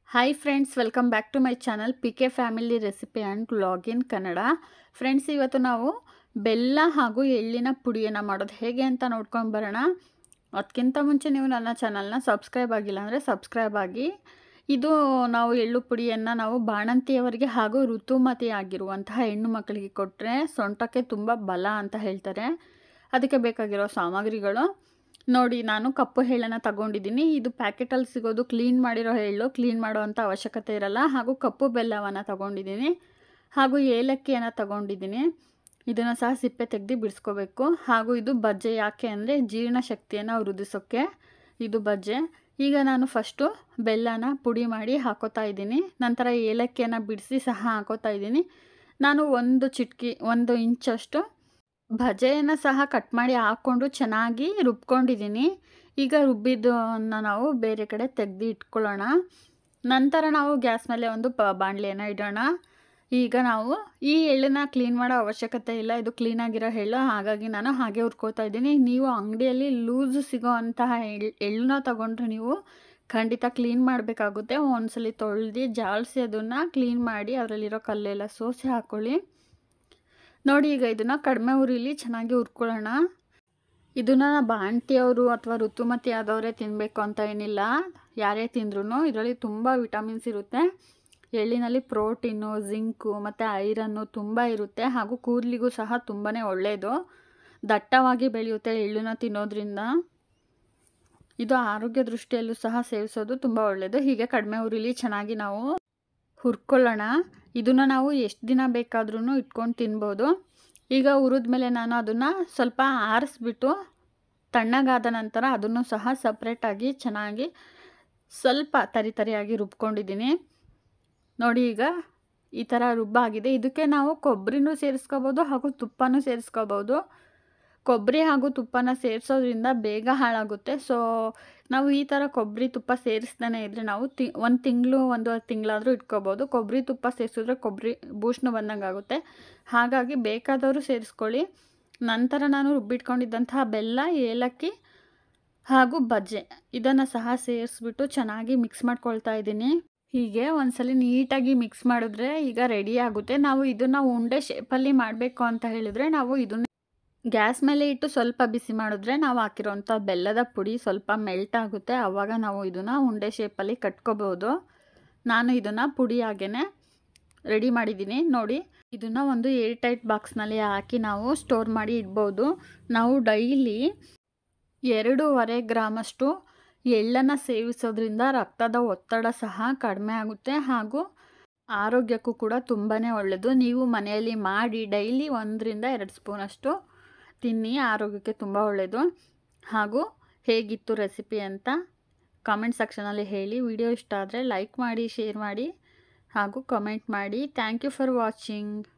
hi friends welcome back to my channel P K family recipe and vlog in Kannada friends ಇವತ್ತು ನಾವು ಬೆಲ್ಲ ಹಾಗೂ ಎಳ್ಳಿನ ಪುಡಿಯನ್ನು ಮಾಡೋದು ಹೇಗೆ ಅಂತ ನೋಡ್ಕೊಂಡು ಬರೋಣ ಅದಕ್ಕಿಂತ ಮುಂಚೆ ನೀವು ನನ್ನ ಚಾನಲ್ನ ಸಬ್ಸ್ಕ್ರೈಬ್ ಆಗಿಲ್ಲ ಅಂದರೆ ಸಬ್ಸ್ಕ್ರೈಬ್ ಆಗಿ ಇದು ನಾವು ಎಳ್ಳು ಪುಡಿಯನ್ನು ನಾವು ಬಾಣಂತಿಯವರಿಗೆ ಹಾಗೂ ಋತುಮತಿ ಆಗಿರುವಂತಹ ಹೆಣ್ಣು ಮಕ್ಕಳಿಗೆ ಕೊಟ್ಟರೆ ಸೊಂಟಕ್ಕೆ ತುಂಬ ಬಲ ಅಂತ ಹೇಳ್ತಾರೆ ಅದಕ್ಕೆ ಬೇಕಾಗಿರೋ ಸಾಮಗ್ರಿಗಳು ನೋಡಿ ನಾನು ಕಪ್ಪು ಎಳ್ಳನ್ನು ತಗೊಂಡಿದ್ದೀನಿ ಇದು ಪ್ಯಾಕೆಟಲ್ಲಿ ಸಿಗೋದು ಕ್ಲೀನ್ ಮಾಡಿರೋ ಎಳ್ಳು ಕ್ಲೀನ್ ಮಾಡೋವಂಥ ಅವಶ್ಯಕತೆ ಇರಲ್ಲ ಹಾಗೂ ಕಪ್ಪು ಬೆಲ್ಲವನ್ನು ತಗೊಂಡಿದ್ದೀನಿ ಹಾಗೂ ಏಲಕ್ಕಿಯನ್ನು ತಗೊಂಡಿದ್ದೀನಿ ಇದನ್ನು ಸಹ ಸಿಪ್ಪೆ ತೆಗೆದು ಬಿಡಿಸ್ಕೋಬೇಕು ಹಾಗೂ ಇದು ಬಜ್ಜೆ ಯಾಕೆ ಅಂದರೆ ಜೀರ್ಣಶಕ್ತಿಯನ್ನು ವೃದ್ಧಿಸೋಕ್ಕೆ ಇದು ಬಜ್ಜೆ ಈಗ ನಾನು ಫಸ್ಟು ಬೆಲ್ಲನ ಪುಡಿ ಮಾಡಿ ಹಾಕೋತಾ ಇದ್ದೀನಿ ನಂತರ ಏಲಕ್ಕಿಯನ್ನು ಬಿಡಿಸಿ ಸಹ ಹಾಕೋತಾ ಇದ್ದೀನಿ ನಾನು ಒಂದು ಚಿಟ್ಕಿ ಒಂದು ಇಂಚಷ್ಟು ಭಜೆಯನ್ನು ಸಹ ಕಟ್ ಮಾಡಿ ಹಾಕ್ಕೊಂಡು ಚೆನ್ನಾಗಿ ರುಬ್ಕೊಂಡಿದ್ದೀನಿ ಈಗ ರುಬ್ಬಿದ್ದನ್ನು ನಾವು ಬೇರೆ ಕಡೆ ತೆಗೆದು ಇಟ್ಕೊಳ್ಳೋಣ ನಂತರ ನಾವು ಗ್ಯಾಸ್ ಮೇಲೆ ಒಂದು ಪ ಬಾಣಲೆಯನ್ನು ಇಡೋಣ ಈಗ ನಾವು ಈ ಎಳ್ಳನ್ನು ಕ್ಲೀನ್ ಮಾಡೋ ಅವಶ್ಯಕತೆ ಇಲ್ಲ ಇದು ಕ್ಲೀನಾಗಿರೋ ಎಳ್ಳು ಹಾಗಾಗಿ ನಾನು ಹಾಗೆ ಹುರ್ಕೋತಾ ಇದ್ದೀನಿ ನೀವು ಅಂಗಡಿಯಲ್ಲಿ ಲೂಸ್ ಸಿಗೋ ಅಂತಹ ಎಳ್ ಎಳ್ಳನ್ನ ತಗೊಂಡ್ರೆ ನೀವು ಖಂಡಿತ ಕ್ಲೀನ್ ಮಾಡಬೇಕಾಗುತ್ತೆ ಒಂದ್ಸಲಿ ತೊಳೆದು ಜಾಲಿಸಿ ಅದನ್ನು ಕ್ಲೀನ್ ಮಾಡಿ ಅದರಲ್ಲಿರೋ ಕಲ್ಲೆಲ್ಲ ಸೋಸಿ ಹಾಕ್ಕೊಳ್ಳಿ ನೋಡಿ ಈಗ ಇದನ್ನು ಕಡಿಮೆ ಉರಿಲಿ ಚೆನ್ನಾಗಿ ಹುರ್ಕೊಳ್ಳೋಣ ಇದನ್ನು ಬಾಣ್ತಿಯವರು ಅಥವಾ ಋತುಮತಿ ಆದವರೇ ತಿನ್ನಬೇಕು ಅಂತ ಏನಿಲ್ಲ ಯಾರೇ ತಿಂದ್ರೂ ಇದರಲ್ಲಿ ತುಂಬ ವಿಟಮಿನ್ಸ್ ಇರುತ್ತೆ ಎಳ್ಳಿನಲ್ಲಿ ಪ್ರೋಟೀನು ಜಿಂಕು ಮತ್ತು ಐರನ್ನು ತುಂಬ ಇರುತ್ತೆ ಹಾಗೂ ಕೂದಲಿಗೂ ಸಹ ತುಂಬಾ ಒಳ್ಳೆಯದು ದಟ್ಟವಾಗಿ ಬೆಳೆಯುತ್ತೆ ಎಳ್ಳನ್ನ ತಿನ್ನೋದ್ರಿಂದ ಇದು ಆರೋಗ್ಯ ದೃಷ್ಟಿಯಲ್ಲೂ ಸಹ ಸೇವಿಸೋದು ತುಂಬ ಒಳ್ಳೆಯದು ಹೀಗೆ ಕಡಿಮೆ ಉರಿಲಿ ಚೆನ್ನಾಗಿ ನಾವು ಹುರ್ಕೊಳ್ಳೋಣ ಇದನ್ನು ನಾವು ಎಷ್ಟು ದಿನ ಬೇಕಾದ್ರೂ ಇಟ್ಕೊಂಡು ತಿನ್ಬೋದು ಈಗ ಹುರಿದ್ಮೇಲೆ ನಾನು ಅದನ್ನು ಸ್ವಲ್ಪ ಆರಿಸ್ಬಿಟ್ಟು ತಣ್ಣಗಾದ ನಂತರ ಅದನ್ನು ಸಹ ಸಪ್ರೇಟಾಗಿ ಚೆನ್ನಾಗಿ ಸ್ವಲ್ಪ ತರಿ ತರಿಯಾಗಿ ರುಬ್ಕೊಂಡಿದ್ದೀನಿ ನೋಡಿ ಈಗ ಈ ಥರ ರುಬ್ಬಾಗಿದೆ ಇದಕ್ಕೆ ನಾವು ಕೊಬ್ಬರಿನೂ ಸೇರಿಸ್ಕೋಬೋದು ಹಾಗೂ ತುಪ್ಪನೂ ಸೇರಿಸ್ಕೋಬೋದು ಕೊಬ್ಬರಿ ಹಾಗೂ ತುಪ್ಪನ ಸೇರಿಸೋದ್ರಿಂದ ಬೇಗ ಹಾಳಾಗುತ್ತೆ ಸೊ ನಾವು ಈ ಥರ ಕೊಬ್ಬರಿ ತುಪ್ಪ ಸೇರಿಸ್ದೇ ಇದ್ದರೆ ನಾವು ತಿ ಒಂದು ತಿಂಗಳು ಒಂದೂವರೆ ತಿಂಗಳಾದರೂ ಇಟ್ಕೋಬೋದು ಕೊಬ್ಬರಿ ತುಪ್ಪ ಸೇರಿಸಿದ್ರೆ ಕೊಬ್ಬರಿ ಬೂಷ್ಣ ಬಂದಂಗೆ ಆಗುತ್ತೆ ಹಾಗಾಗಿ ಬೇಕಾದವರು ಸೇರಿಸ್ಕೊಳ್ಳಿ ನಂತರ ನಾನು ರುಬ್ಬಿಟ್ಕೊಂಡಿದ್ದಂತಹ ಬೆಲ್ಲ ಏಲಕ್ಕಿ ಹಾಗೂ ಬಜ್ಜೆ ಇದನ್ನು ಸಹ ಸೇರಿಸ್ಬಿಟ್ಟು ಚೆನ್ನಾಗಿ ಮಿಕ್ಸ್ ಮಾಡ್ಕೊಳ್ತಾ ಇದ್ದೀನಿ ಹೀಗೆ ಒಂದ್ಸಲಿ ನೀಟಾಗಿ ಮಿಕ್ಸ್ ಮಾಡಿದ್ರೆ ಈಗ ರೆಡಿ ಆಗುತ್ತೆ ನಾವು ಇದನ್ನು ಉಂಡೆ ಶೇಪಲ್ಲಿ ಮಾಡಬೇಕು ಅಂತ ಹೇಳಿದರೆ ನಾವು ಇದನ್ನು ಗ್ಯಾಸ್ ಮೇಲೆ ಇಟ್ಟು ಸ್ವಲ್ಪ ಬಿಸಿ ಮಾಡಿದ್ರೆ ನಾವು ಹಾಕಿರೋಂಥ ಬೆಲ್ಲದ ಪುಡಿ ಸ್ವಲ್ಪ ಮೆಲ್ಟ್ ಆಗುತ್ತೆ ಆವಾಗ ನಾವು ಇದನ್ನು ಉಂಡೆ ಶೇಪಲ್ಲಿ ಕಟ್ಕೋಬೋದು ನಾನು ಇದನ್ನು ಪುಡಿಯಾಗೇ ರೆಡಿ ಮಾಡಿದ್ದೀನಿ ನೋಡಿ ಇದನ್ನು ಒಂದು ಏರ್ ಟೈಟ್ ಬಾಕ್ಸ್ನಲ್ಲಿ ಹಾಕಿ ನಾವು ಸ್ಟೋರ್ ಮಾಡಿ ಇಡ್ಬೋದು ನಾವು ಡೈಲಿ ಎರಡೂವರೆ ಗ್ರಾಮಷ್ಟು ಎಳ್ಳನ್ನು ಸೇವಿಸೋದ್ರಿಂದ ರಕ್ತದ ಒತ್ತಡ ಸಹ ಕಡಿಮೆ ಆಗುತ್ತೆ ಹಾಗೂ ಆರೋಗ್ಯಕ್ಕೂ ಕೂಡ ತುಂಬಾ ಒಳ್ಳೆಯದು ನೀವು ಮನೆಯಲ್ಲಿ ಮಾಡಿ ಡೈಲಿ ಒಂದರಿಂದ ಎರಡು ಸ್ಪೂನಷ್ಟು ತಿನ್ನಿ ಆರೋಗ್ಯಕ್ಕೆ ತುಂಬ ಒಳ್ಳೆಯದು ಹಾಗೂ ಹೇಗಿತ್ತು ರೆಸಿಪಿ ಅಂತ ಕಾಮೆಂಟ್ ಸೆಕ್ಷನಲ್ಲಿ ಹೇಳಿ ವಿಡಿಯೋ ಇಷ್ಟ ಆದರೆ ಲೈಕ್ ಮಾಡಿ ಶೇರ್ ಮಾಡಿ ಹಾಗೂ ಕಮೆಂಟ್ ಮಾಡಿ ಥ್ಯಾಂಕ್ ಯು ಫಾರ್ ವಾಚಿಂಗ್